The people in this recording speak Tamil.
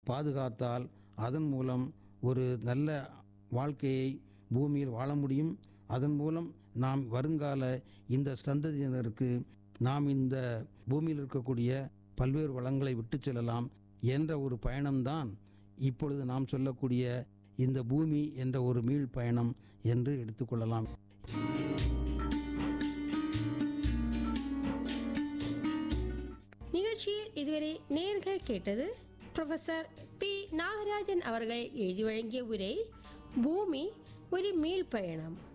பாதுகாத்தால் அதன் மூலம் ஒரு நல்ல வாழ்க்கையை பூமியில் வாழ முடியும் அதன் மூலம் நாம் வருங்கால இந்த சந்ததியினருக்கு நாம் இந்த பூமியில் இருக்கக்கூடிய பல்வேறு வளங்களை விட்டு செல்லலாம் என்ற ஒரு பயணம்தான் இப்பொழுது நாம் சொல்லக்கூடிய இந்த பூமி என்ற ஒரு மீள் பயணம் என்று எடுத்துக்கொள்ளலாம் நிகழ்ச்சியில் இதுவரை நேர்கள் கேட்டது ப்ரொஃபசர் பி நாகராஜன் அவர்கள் எழுதி வழங்கிய உரை பூமி ஒரு மீள் பயணம்